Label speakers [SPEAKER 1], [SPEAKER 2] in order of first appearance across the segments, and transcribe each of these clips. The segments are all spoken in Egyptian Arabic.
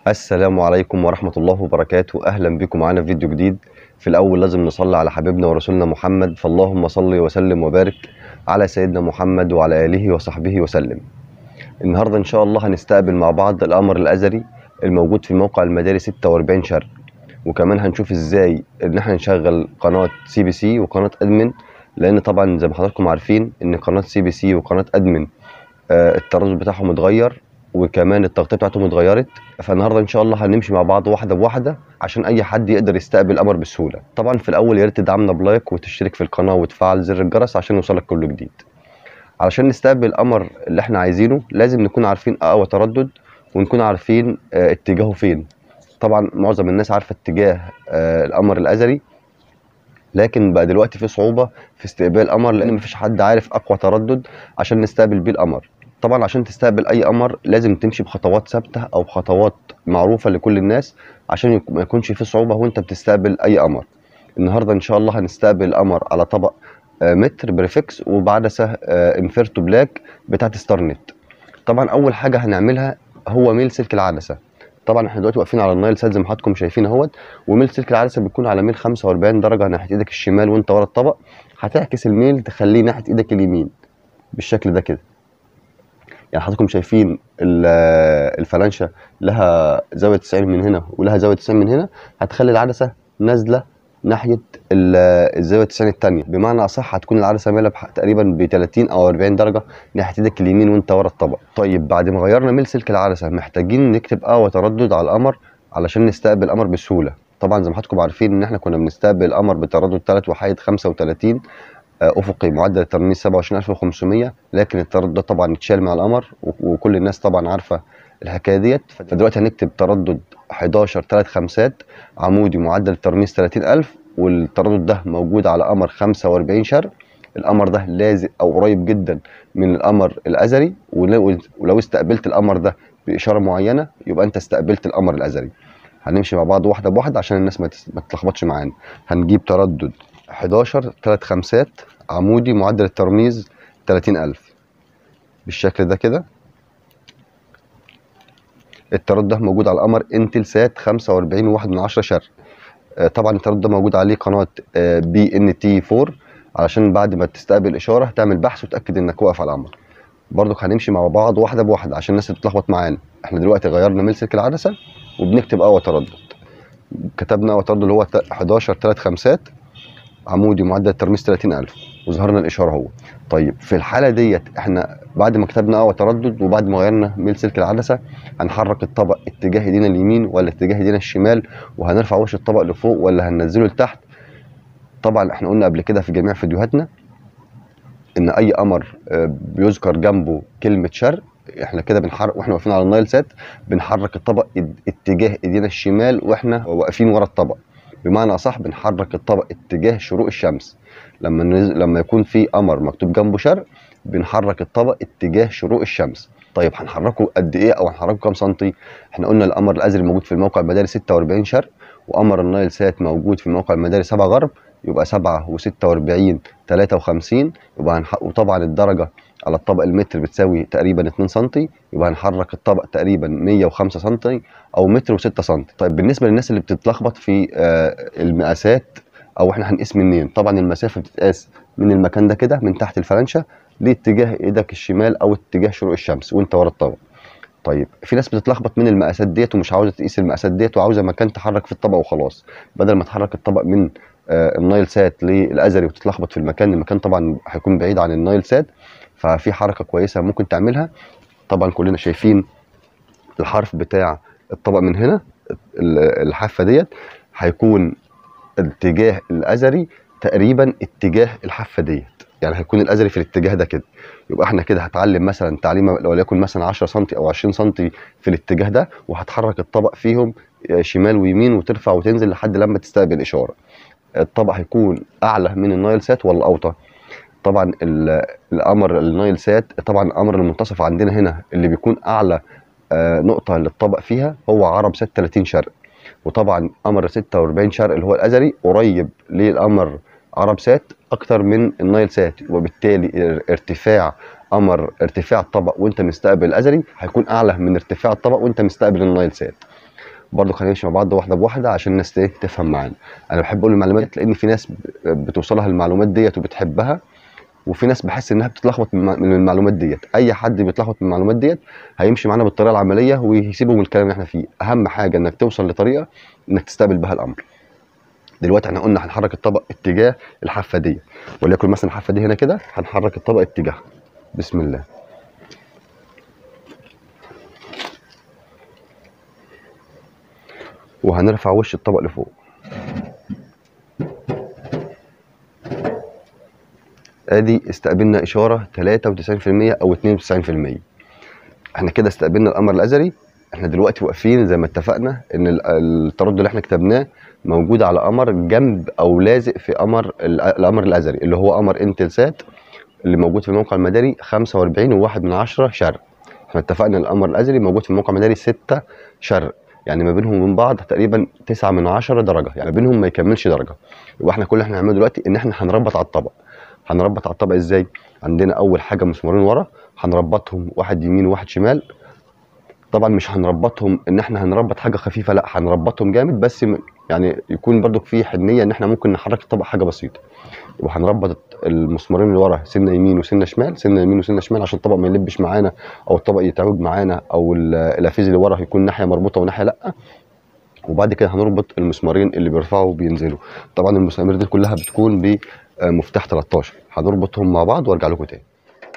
[SPEAKER 1] السلام عليكم ورحمة الله وبركاته أهلا بكم معانا في فيديو جديد في الأول لازم نصلي على حبيبنا ورسولنا محمد فاللهم صل وسلم وبارك على سيدنا محمد وعلى آله وصحبه وسلم النهاردة إن شاء الله هنستقبل مع بعض الأمر الأزري الموجود في موقع المداري 46 شرق وكمان هنشوف إزاي إن احنا نشغل قناة سي بي سي وقناة أدمن لأن طبعا زي ما حضراتكم عارفين إن قناة سي بي سي وقناة أدمن آه، التردد بتاعهم اتغير وكمان التغطيه بتاعتهم اتغيرت فالنهارده ان شاء الله هنمشي مع بعض واحده بواحده عشان اي حد يقدر يستقبل الامر بسهوله طبعا في الاول يا ريت تدعمنا بلايك وتشترك في القناه وتفعل زر الجرس عشان يوصلك كل جديد علشان نستقبل الامر اللي احنا عايزينه لازم نكون عارفين اقوى تردد ونكون عارفين آه، اتجاهه فين طبعا معظم الناس عارفه اتجاه آه، القمر الازري لكن بقى دلوقتي في صعوبه في استقبال القمر لان مفيش حد عارف اقوى تردد عشان نستقبل بيه القمر طبعا عشان تستقبل اي قمر لازم تمشي بخطوات ثابته او بخطوات معروفه لكل الناس عشان يك- ما يكونش في صعوبه وانت بتستقبل اي قمر النهارده ان شاء الله هنستقبل القمر على طبق آه، متر بريفكس وبعدسه آه، انفيرتو بلاك بتاعت ستارنت طبعا اول حاجه هنعملها هو ميل سلك العدسه طبعا احنا دلوقتي واقفين على النايل سات زي ما حضراتكم شايفين اهوت وميل سلك العدسه بيكون على ميل 45 درجه ناحيه ايدك الشمال وانت ورا الطبق هتعكس الميل تخليه ناحيه ايدك اليمين بالشكل ده كده يعني حضراتكم شايفين ال- الفلانشه لها زاويه 90 من هنا ولها زاويه 90 من هنا هتخلي العدسه نازله ناحيه ال- الزاويه 90 الثانيه بمعنى اصح هتكون العدسه مايله بح- تقريبا ب 30 او 40 درجه ناحيه ايدك اليمين وانت ورا الطبق طيب بعد ما غيرنا ميل سلك العدسه محتاجين نكتب قوه تردد على القمر علشان نستقبل القمر بسهوله طبعا زي ما حضراتكم عارفين ان احنا كنا بنستقبل القمر بتردد 3 وحيد 35 آه، افقي معدل الترميز 27500 لكن التردد ده طبعا اتشال مع القمر و- وكل الناس طبعا عارفه الحكايه ديت فدلوقتي هنكتب تردد 11 3 خمسات عمودي معدل الترميز 30000 والتردد ده موجود على قمر 45 شرق القمر ده لازق او قريب جدا من القمر الازري ولو ولو استقبلت القمر ده باشاره معينه يبقى انت استقبلت القمر الازري هنمشي مع بعض واحده بواحده عشان الناس ما تس- ما تتلخبطش معانا هنجيب تردد 11 3 خمسات عمودي معدل الترميز 30000 بالشكل ده كده التردد ده موجود على القمر انتل سات 45 واحد من عشرة شرق آه، طبعا التردد ده موجود عليه قناه بي ان تي 4 علشان بعد ما تستقبل اشاره تعمل بحث وتاكد انك واقف على القمر برضك هنمشي مع بعض واحده بواحده عشان الناس تتلخبط معانا احنا دلوقتي غيرنا ميل سلك العدسه وبنكتب اقوى تردد كتبنا اقوى تردد اللي هو 11 3 خمسات عمودي معدل الترميز 30000 وظهرنا الاشاره هو طيب في الحاله ديت احنا بعد ما كتبنا اقوى تردد وبعد ما غيرنا ميل سلك العدسه هنحرك الطبق اتجاه ايدينا اليمين ولا اتجاه ايدينا الشمال وهنرفع وش الطبق لفوق ولا هننزله لتحت طبعا احنا قلنا قبل كده في جميع فيديوهاتنا ان اي قمر آه، بيذكر جنبه كلمه شرق احنا كده بنحرك واحنا واقفين على النايل سات بنحرك الطبق ات- اتجاه ايدينا الشمال واحنا واقفين ورا الطبق بمعنى اصح بنحرك الطبق اتجاه شروق الشمس لما نز... لما يكون في قمر مكتوب جنبه شرق بنحرك الطبق اتجاه شروق الشمس طيب هنحركه قد ايه او هنحركه كام سنتي احنا قلنا القمر الازري موجود في الموقع المداري 46 شرق وقمر النايل سات موجود في موقع المداري 7 غرب يبقى 7 و46 53 يبقى هنح... وطبعا الدرجه على الطبق المتر بتساوي تقريبا 2 سم يبقى هنحرك الطبق تقريبا 105 سم او متر و6 سم طيب بالنسبه للناس اللي بتتلخبط في آه، المقاسات او احنا هنقيس منين طبعا المسافه بتتقاس من المكان ده كده من تحت الفلانشه لاتجاه ايدك الشمال او اتجاه شروق الشمس وانت ورا الطبق طيب في ناس بتتلخبط من المقاسات ديت ومش عاوزه تقيس المقاسات ديت وعاوزه مكان تحرك في الطبق وخلاص بدل ما تحرك الطبق من آه، النايل سات للازري وتتلخبط في المكان المكان طبعا هيكون بعيد عن النايل سات ففي حركه كويسه ممكن تعملها طبعا كلنا شايفين الحرف بتاع الطبق من هنا ال- الحافه ديت هيكون اتجاه الازري تقريبا اتجاه الحافه ديت يعني هيكون الازري في الاتجاه ده كده يبقى احنا كده هتعلم مثلا تعليمه وليكن مثلا 10 سم او 20 سم في الاتجاه ده وهتحرك الطبق فيهم آه، شمال ويمين وترفع وتنزل لحد لما تستقبل اشاره الطبق هيكون اعلى من النايل سات ولا اوطى طبعا ال- القمر النايل سات طبعا القمر المنتصف عندنا هنا اللي بيكون اعلى آه، نقطه للطبق فيها هو عرب سات 30 شرق وطبعا قمر 46 شرق اللي هو الازري قريب للقمر عرب سات اكتر من النايل سات وبالتالي ار- ارتفاع قمر ارتفاع الطبق وانت مستقبل الازري هيكون اعلى من ارتفاع الطبق وانت مستقبل النايل سات برضه هنمشي مع بعض واحده بواحده عشان الناس ت- تفهم معانا انا بحب اقول المعلومات لان في ناس ب- بتوصلها المعلومات ديت وبتحبها وفي ناس بحس انها بتتلخبط من من المعلومات ديت اي حد بيتلخبط من المعلومات ديت هيمشي معانا بالطريقه العمليه ويسيبه من الكلام اللي احنا فيه اهم حاجه انك توصل لطريقه انك تستقبل بها الامر دلوقتي احنا قلنا هنحرك الطبق اتجاه الحافه دي وليكن مثلا الحافه دي هنا كده هنحرك الطبق اتجاهها بسم الله وهنرفع وش الطبق لفوق ادي استقبلنا اشاره 93% او 92% احنا كده استقبلنا الامر الازلي احنا دلوقتي واقفين زي ما اتفقنا ان ال- التردد اللي احنا كتبناه موجود على قمر جنب او لازق في قمر ال- الامر الازلي اللي هو قمر انتل سات اللي موجود في الموقع المداري 45 وواحد من عشرة شرق احنا اتفقنا ان القمر الازلي موجود في الموقع المداري 6 شرق يعني ما بينهم وبين بعض تقريبا 9 من عشرة درجه يعني بينهم ما يكملش درجه يبقى احنا كل اللي احنا هنعمله دلوقتي ان احنا هنربط على الطبق هنربط على الطبق ازاي عندنا اول حاجه مسمارين ورا هنربطهم واحد يمين وواحد شمال طبعا مش هنربطهم ان احنا هنربط حاجه خفيفه لا هنربطهم جامد بس م- يعني يكون برضو في حنيه ان احنا ممكن نحرك الطبق حاجه بسيطه يبقى هنربط المسمارين اللي ورا سنه يمين وسنه شمال سنه يمين وسنه شمال عشان الطبق ما يلبش معانا او الطبق يتعوج معانا او ال- الافيز اللي ورا يكون ناحيه مربوطه وناحيه لا وبعد كده هنربط المسمارين اللي بيرفعوا وبينزلوا طبعا المسامير دي كلها بتكون بمفتاح 13 هنربطهم مع بعض وارجع لكم تاني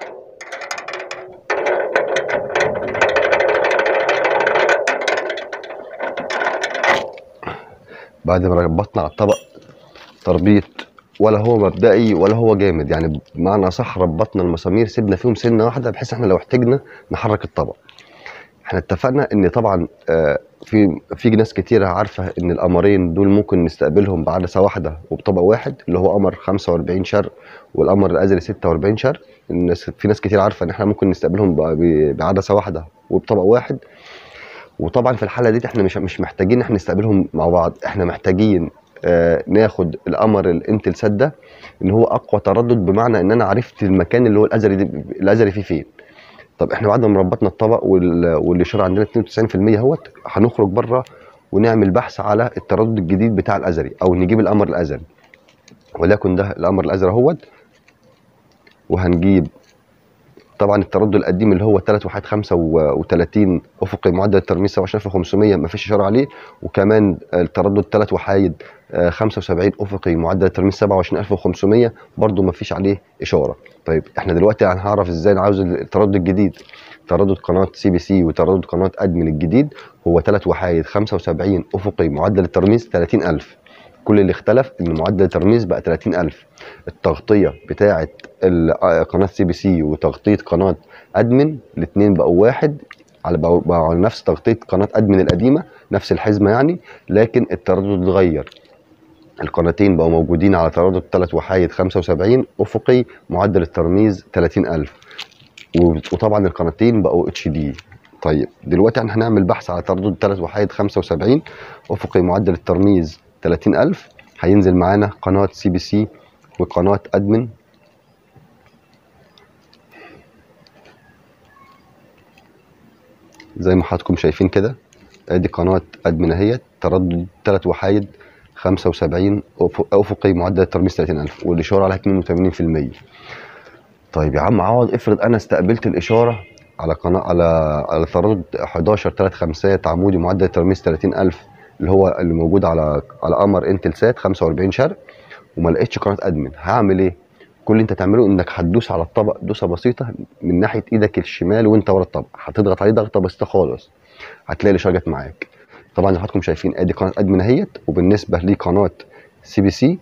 [SPEAKER 1] بعد ما ربطنا على الطبق تربيط ولا هو مبدئي ولا هو جامد يعني بمعنى صح ربطنا المسامير سيبنا فيهم سنه واحده بحيث احنا لو احتاجنا نحرك الطبق احنا اتفقنا ان طبعا آه، في في ناس كتيره عارفه ان القمرين دول ممكن نستقبلهم بعدسه واحده وبطبق واحد اللي هو قمر 45 شرق والقمر الازلي 46 شرق الناس في ناس كتير عارفه ان احنا ممكن نستقبلهم ب- ب- بعدسه واحده وبطبق واحد وطبعا في الحاله دي احنا مش مش محتاجين ان احنا نستقبلهم مع بعض احنا محتاجين آه ناخد القمر الانتل سات ده ان هو اقوى تردد بمعنى ان انا عرفت المكان اللي هو الازلي دي الازلي فيه فين طب احنا بعد ما ربطنا الطبق وال- والاشاره عندنا 92% اهوت هنخرج بره ونعمل بحث على التردد الجديد بتاع الازلي او نجيب القمر الازلي وليكن ده القمر الازرق اهوت وهنجيب طبعا التردد القديم اللي هو 3 واحد 35 افقي معدل الترميز 27500 ما فيش اشاره عليه وكمان التردد 3 وحايد آه، 75 افقي معدل الترميز 27500 برضو ما فيش عليه اشاره طيب احنا دلوقتي هنعرف ازاي عاوز التردد الجديد تردد قناه سي بي سي وتردد قناه ادمن الجديد هو 3 وحايد 75 افقي معدل الترميز 30000 كل اللي اختلف ان معدل الترميز بقى 30000 التغطيه بتاعه ال- آه، قناه سي بي سي وتغطيه قناه ادمن الاثنين بقوا واحد على بقوا بقوا على نفس تغطيه قناه ادمن القديمه نفس الحزمه يعني لكن التردد اتغير القناتين بقوا موجودين على تردد 3 وحايد 75 افقي معدل الترميز 30000 و- وطبعا القناتين بقوا اتش دي طيب دلوقتي احنا هنعمل بحث على تردد 3 وحايد 75 افقي معدل الترميز 30000 هينزل معانا قناه سي بي سي وقناه ادمن زي ما حضراتكم شايفين كده ادي قناه ادمن اهيت تردد 3 وحايد 75 أف- افقي معدل الترميز 30000 والاشاره عليها 82% طيب يا عم عوض افرض انا استقبلت الاشاره على قناه على على تردد 11 3 5 عمودي معدل الترميز 30000 اللي هو اللي موجود على على قمر انتل سات 45 شرق وما لقيتش قناه ادمن هعمل ايه؟ كل اللي انت تعمله انك هتدوس على الطبق دوسه بسيطه من ناحيه ايدك الشمال وانت ورا الطبق هتضغط عليه ضغطه بسيطه خالص هتلاقي الاشاره جت معاك طبعا زي ما حضراتكم شايفين ادي قناه ادمن اهيت وبالنسبه لقناه سي بي سي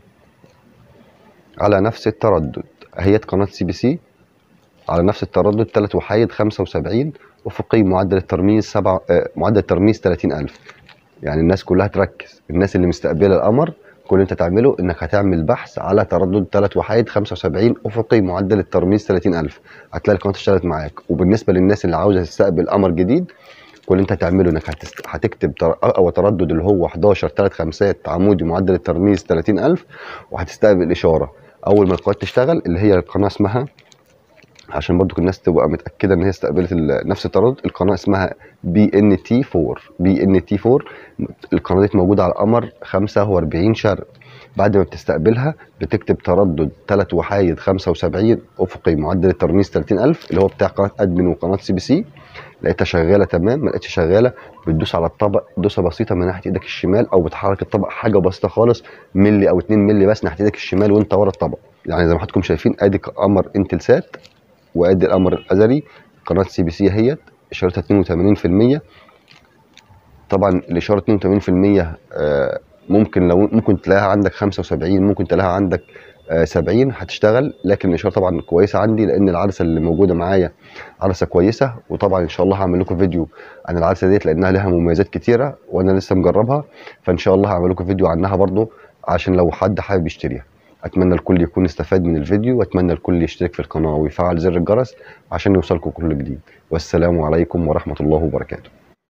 [SPEAKER 1] على نفس التردد اهيت قناه سي بي سي على نفس التردد 3 وحايد 75 افقي معدل الترميز 7 آه، معدل الترميز 30000 يعني الناس كلها تركز الناس اللي مستقبله القمر كل اللي انت تعمله انك هتعمل بحث على تردد 3 وحايد 75 افقي معدل الترميز 30000 هتلاقي القناه اشتغلت معاك وبالنسبه للناس اللي عاوزه تستقبل قمر جديد كل اللي انت هتعمله انك هتست... هتكتب تر... او تردد اللي هو 11 3 5 عمودي معدل الترميز 30000 وهتستقبل اشاره اول ما القناه تشتغل اللي هي القناه اسمها عشان برضو الناس تبقى متاكده ان هي استقبلت ال- نفس التردد القناه اسمها بي ان تي 4 بي ان تي 4 القناه دي موجوده على القمر 45 شرق بعد ما بتستقبلها بتكتب تردد 3 وحايد 75 افقي معدل الترميز 30000 اللي هو بتاع قناه ادمن وقناه سي بي سي لقيتها شغاله تمام ما لقيتش شغاله بتدوس على الطبق دوسه بسيطه من ناحيه ايدك الشمال او بتحرك الطبق حاجه بسيطه خالص ملي او 2 ملي بس ناحيه ايدك الشمال وانت ورا الطبق يعني زي ما حضراتكم شايفين ادي قمر انتل سات وادي القمر الازري قناه سي بي سي اهيت اشارتها 82% طبعا الاشاره 82% آه، ممكن لو ممكن تلاقيها عندك 75 ممكن تلاقيها عندك آه، 70 هتشتغل لكن الاشاره طبعا كويسه عندي لان العدسه اللي موجوده معايا عدسه كويسه وطبعا ان شاء الله هعمل لكم فيديو عن العدسه ديت لانها لها مميزات كتيره وانا لسه مجربها فان شاء الله هعمل لكم فيديو عنها برضو عشان لو حد حابب يشتريها اتمنى الكل يكون استفاد من الفيديو واتمنى الكل يشترك في القناه ويفعل زر الجرس عشان يوصلكم كل جديد والسلام عليكم ورحمه الله وبركاته